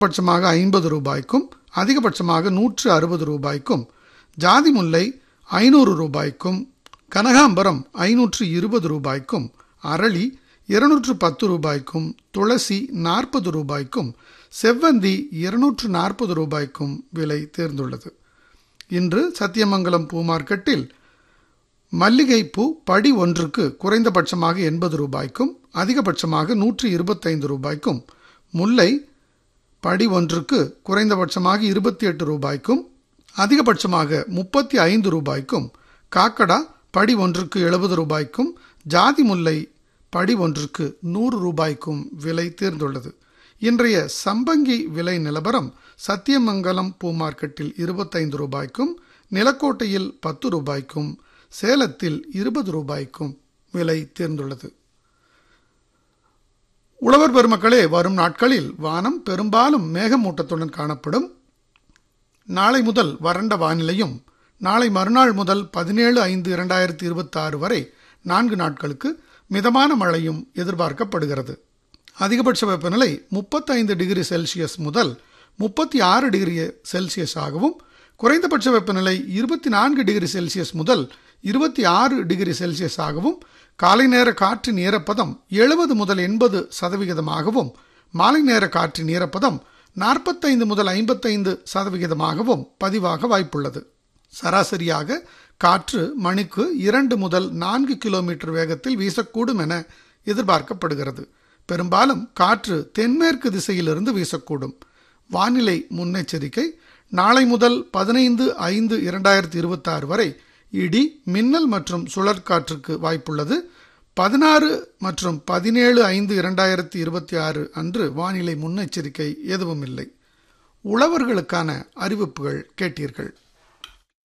பட்சமாக ஐம்பது ரூபாய்க்கும் அதிகபட்சமாக நூற்று அறுபது ரூபாய்க்கும் ஜாதி முல்லை ஐநூறு ரூபாய்க்கும் கனகாம்பரம் ஐநூற்று இருபது ரூபாய்க்கும் அரளி இருநூற்று பத்து ரூபாய்க்கும் துளசி நாற்பது ரூபாய்க்கும் செவ்வந்தி இருநூற்று நாற்பது ரூபாய்க்கும் விலை தேர்ந்துள்ளது இன்று சத்தியமங்கலம் பூ மார்க்கெட்டில் மல்லிகைப்பூ படி ஒன்றுக்கு குறைந்தபட்சமாக எண்பது ரூபாய்க்கும் அதிகபட்சமாக நூற்றி இருபத்தைந்து ரூபாய்க்கும் முல்லை படி ஒன்றுக்கு குறைந்தபட்சமாக இருபத்தி எட்டு ரூபாய்க்கும் அதிகபட்சமாக முப்பத்தி ஐந்து ரூபாய்க்கும் காக்கடா படி ஒன்றுக்கு எழுபது ரூபாய்க்கும் ஜாதி முல்லை படி ஒன்றுக்கு நூறு ரூபாய்க்கும் விலை தேர்ந்துள்ளது இன்றைய சம்பங்கி விலை நிலவரம் சத்தியமங்கலம் பூ மார்க்கெட்டில் இருபத்தைந்து ரூபாய்க்கும் நிலக்கோட்டையில் பத்து ரூபாய்க்கும் சேலத்தில் இருபது ரூபாய்க்கும் விலை தேர்ந்துள்ளது உழவர் பெருமக்களே வரும் நாட்களில் வானம் பெரும்பாலும் மேகமூட்டத்துடன் காணப்படும் நாளை முதல் வறண்ட வானிலையும் நாளை மறுநாள் முதல் பதினேழு ஐந்து இரண்டாயிரத்தி இருபத்தி ஆறு வரை நான்கு நாட்களுக்கு மிதமான மழையும் எதிர்பார்க்கப்படுகிறது அதிகபட்ச வெப்பநிலை முப்பத்தைந்து டிகிரி செல்சியஸ் முதல் முப்பத்தி ஆறு டிகிரி செல்சியஸ் ஆகவும் குறைந்தபட்ச வெப்பநிலை இருபத்தி நான்கு டிகிரி செல்சியஸ் முதல் இருபத்தி ஆறு டிகிரி செல்சியஸ் ஆகவும் காலை நேர காற்றின் ஈரப்பதம் எழுபது முதல் எண்பது சதவிகிதமாகவும் மாலை நேர காற்றின் ஈரப்பதம் நாற்பத்தைந்து முதல் ஐம்பத்தைந்து சதவிகிதமாகவும் பதிவாக வாய்ப்புள்ளது சராசரியாக காற்று மணிக்கு இரண்டு முதல் நான்கு கிலோமீட்டர் வேகத்தில் வீசக்கூடும் என எதிர்பார்க்கப்படுகிறது பெரும்பாலும் காற்று தென்மேற்கு திசையிலிருந்து வீசக்கூடும் வானிலை முன்னெச்சரிக்கை நாளை முதல் பதினைந்து ஐந்து இரண்டாயிரத்தி இருபத்தாறு வரை இடி மின்னல் மற்றும் சுழற்காற்றுக்கு வாய்ப்புள்ளது பதினாறு மற்றும் பதினேழு ஐந்து இரண்டாயிரத்தி இருபத்தி ஆறு அன்று வானிலை முன்னெச்சரிக்கை எதுவும் இல்லை உழவர்களுக்கான அறிவிப்புகள் கேட்டீர்கள்